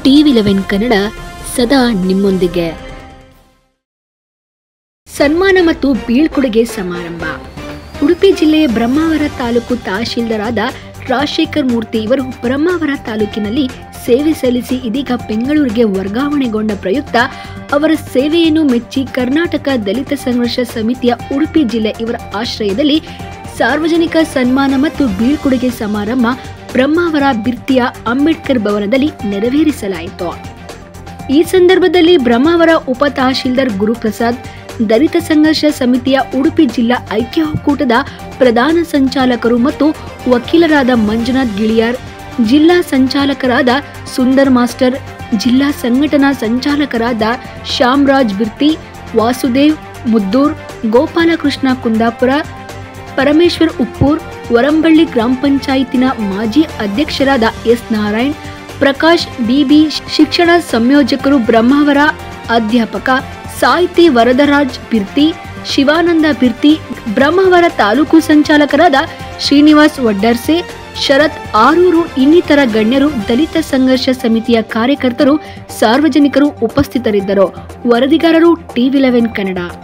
TV eleven Kannada ಸದಾ ನಿಮ್ಮೊಂದಿಗೆ ಸನ್ಮಾನ ಮತ್ತು ಬೀಳ್ಕೊಡುಗೆ ಸಮಾರಂಭ ಉಡುಪಿ ಜಿಲ್ಲೆಯ ಬ್ರಹ್ಮಾವರ ತಾಲೂಕು ತಹಶೀಲ್ದಾರಾದ ರಾಜಶೇಖರ್ ಮೂರ್ತಿ ಇವರು ಬ್ರಹ್ಮಾವರ ತಾಲೂಕಿನಲ್ಲಿ ಸೇವೆ ಸಲ್ಲಿಸಿ ಇದೀಗ ಬೆಂಗಳೂರಿಗೆ ವರ್ಗಾವಣೆಗೊಂಡ ಪ್ರಯುಕ್ತ ಅವರ ಸೇವೆಯನ್ನು ಮೆಚ್ಚಿ ಕರ್ನಾಟಕ ದಲಿತ ಸಂಘರ್ಷ ಸಮಿತಿಯ ಉಡುಪಿ ಜಿಲ್ಲೆ ಇವರ ಆಶ್ರಯದಲ್ಲಿ ಸಾರ್ವಜನಿಕ ಸನ್ಮಾನ ಮತ್ತು ಬೀಳ್ಕೊಡುಗೆ ಸಮಾರಂಭ ಬ್ರಹ್ಮಾವರ ಬಿರ್ತಿಯ ಅಂಬೇಡ್ಕರ್ ಭವನದಲ್ಲಿ ನೆರವೇರಿಸಲಾಯಿತು ಈ ಸಂದರ್ಭದಲ್ಲಿ ಬ್ರಹ್ಮಾವರ ಉಪ ತಹಶೀಲ್ದಾರ್ ಗುರುಪ್ರಸಾದ್ ದಲಿತ ಸಂಘರ್ಷ ಸಮಿತಿಯ ಉಡುಪಿ ಜಿಲ್ಲಾ ಐಕ್ಯ ಒಕ್ಕೂಟದ ಪ್ರಧಾನ ಸಂಚಾಲಕರು ಮತ್ತು ವಕೀಲರಾದ ಮಂಜುನಾಥ್ ಗಿಳಿಯಾರ್ ಜಿಲ್ಲಾ ಸಂಚಾಲಕರಾದ ಸುಂದರ್ ಮಾಸ್ಟರ್ ಜಿಲ್ಲಾ ಸಂಘಟನಾ ಸಂಚಾಲಕರಾದ ಶ್ಯಾಮರಾಜ್ ಬಿರ್ತಿ ವಾಸುದೇವ್ ಮುದ್ದೂರ್ ಗೋಪಾಲಕೃಷ್ಣ ಕುಂದಾಪುರ ಪರಮೇಶ್ವರ್ ಉಪ್ಪೂರ್ ವರಂಬಳ್ಳಿ ಗ್ರಾಮ ಪಂಚಾಯಿತಿನ ಮಾಜಿ ಅಧ್ಯಕ್ಷರಾದ ಎಸ್ ನಾರಾಯಣ್ ಪ್ರಕಾಶ್ ಬಿಬಿ ಶಿಕ್ಷಣ ಸಂಯೋಜಕರು ಬ್ರಹ್ಮಾವರ ಅಧ್ಯಾಪಕ ಸಾಹಿತಿ ವರದರಾಜ್ ಬಿರ್ತಿ ಶಿವಾನಂದ ಬಿರ್ತಿ ಬ್ರಹ್ಮಾವರ ತಾಲೂಕು ಸಂಚಾಲಕರಾದ ಶ್ರೀನಿವಾಸ್ ವಡ್ಡರ್ಸೆ ಶರತ್ ಆರೂರು ಇನ್ನಿತರ ಗಣ್ಯರು ದಲಿತ ಸಂಘರ್ಷ ಸಮಿತಿಯ ಕಾರ್ಯಕರ್ತರು ಸಾರ್ವಜನಿಕರು ಉಪಸ್ಥಿತರಿದ್ದರು ವರದಿಗಾರರು ಟಿವಿ ಲೆವೆನ್ ಕನ್ನಡ